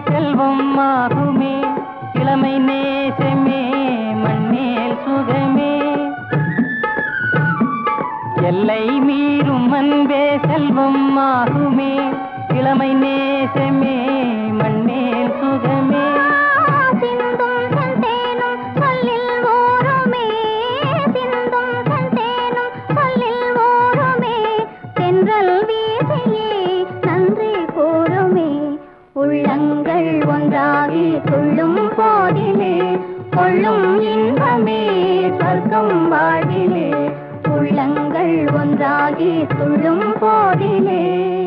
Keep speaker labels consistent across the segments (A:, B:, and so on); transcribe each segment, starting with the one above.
A: செல்வம் ஆகுமே இளமை நேசமே மண்ணேல் சுகமே எல்லை மீறும் அன்பே செல்வம் ஆகுமே இளமை நேசமே மண்ணேல் சுகமே
B: சிந்தும் செந்தேனும் சொல்லில் ஓருமே சிந்தும் செந்தேனும் சொல்லில் ஓருமே தென்றல் வீசையே நன்றி கூறுமே உள்ளங்கள் ஒன்றாகி துள்ளும் போதிலே கொள்ளும் இன்பமே சொர்க்கம் வாழ்விலே உள்ளங்கள் ஒன்றாகி துள்ளும் போதிலே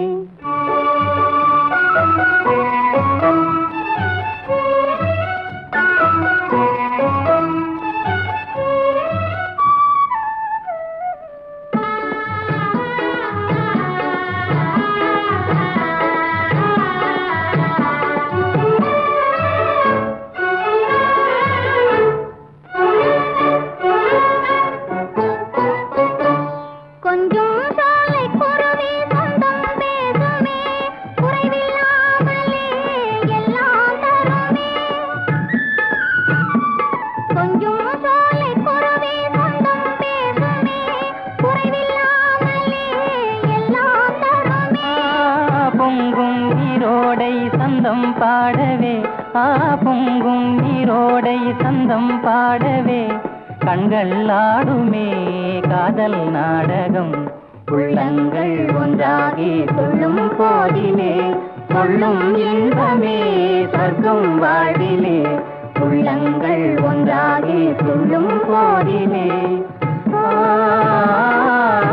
B: கொஞ்சம் சாலை குருவி சொந்தம் பேசுமே குறைவில்லாமலே எல்லாம் தருமே கொஞ்சம் சாலை குருவி சொந்தம் பேசுமே குறைவில்லாமலே எல்லாம் தருமே
A: ஆ, பொங்கும் நீரோடை சந்தம் பாடவே ஆ பொங்கும் நீரோடை சந்தம் பாடவே கண்கள் ஆடுமே காதல் நாடகம் உள்ளங்கள் ஒன்றாகி துள்ளும் போதிலே கொள்ளும் இன்பமே சொர்க்கம் வாழ்விலே உள்ளங்கள் ஒன்றாகி துள்ளும் போதிலே ஆ